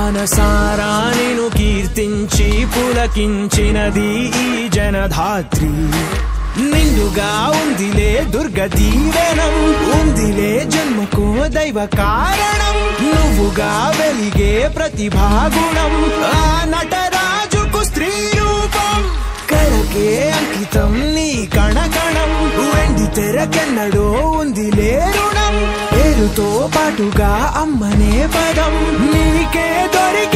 మనసారా నేను కీర్తించి పులకించినది ఈ జనధాత్రి నిండుగా ఉందిలే దుర్గ దీవెనం ఉందిలే జన్మకు దైవ కారణం నువ్వుగా వెలిగే ప్రతిభాగుణం ఆ నటరాజుకు స్త్రీ రూపం కళకే అంకితం నీ కణకణం వెండి తెరకెన్నడో ఉంది రుణం పేరుతో పాటుగా అమ్మనే పదం నీకే దొరికి